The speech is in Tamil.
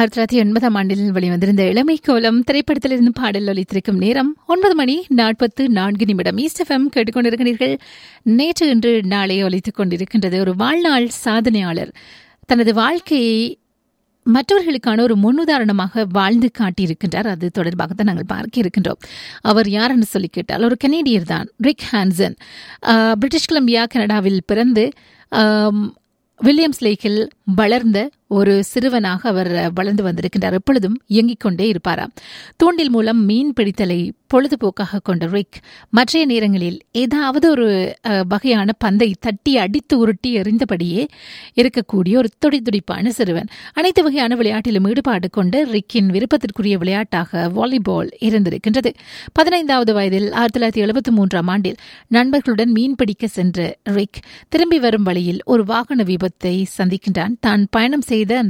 ஆயிரத்தி தொள்ளாயிரத்தி எண்பதாம் ஆண்டில் வெளிவந்திருந்த இளமை கோலம் திரைப்படத்திலிருந்து பாடல் ஒலித்திருக்கும் நேரம் ஒன்பது மணி நாற்பத்து நான்கு நிமிடம் ஈஸ்ட் எஃப்எம் கேட்டுக்கொண்டிருக்கிறீர்கள் நேற்று இன்று நாளை ஒலித்துக் கொண்டிருக்கின்றது ஒரு வாழ்நாள் சாதனையாளர் தனது வாழ்க்கையை மற்றவர்களுக்கான ஒரு முன்னுதாரணமாக வாழ்ந்து காட்டியிருக்கின்றார் அது தொடர்பாக தான் நாங்கள் பார்க்க இருக்கின்றோம் அவர் யாருன்னு சொல்லி கேட்டால் ஒரு கனேடியர் தான் ரிக் ஹான்சன் ஆஹ், பிரிட்டிஷ் கொலம்பியா கனடாவில் பிறந்து ஆம், வில்லியம்ஸ் லேக்கில் வளர்ந்த ஒரு சிறுவனாக அவர் வளர்ந்து வந்திருக்கின்றார் எப்பொழுதும் இயங்கிக் கொண்டே இருப்பாராம் தூண்டில் மூலம் மீன் பிடித்தலை பொழுதுபோக்காக கொண்ட ரிக் மற்றைய நேரங்களில் ஏதாவது ஒரு அஹ், வகையான பந்தை தட்டி அடித்து உருட்டி எறிந்தபடியே இருக்கக்கூடிய ஒரு துடிதுடிப்பான சிறுவன் அனைத்து வகையான விளையாட்டிலும் ஈடுபாடு கொண்ட ரிக்கின் விருப்பத்திற்குரிய விளையாட்டாக வாலிபால் இருந்திருக்கின்றது பதினைந்தாவது வயதில் ஆயிரத்தி தொள்ளாயிரத்தி எழுபத்தி மூன்றாம் ஆண்டில் நண்பர்களுடன் மீன் பிடிக்க சென்ற ரிக் திரும்பி வரும் வழியில் ஒரு வாகன விபத்தை சந்திக்கின்றான் தான் பயணம் செய்த அந்த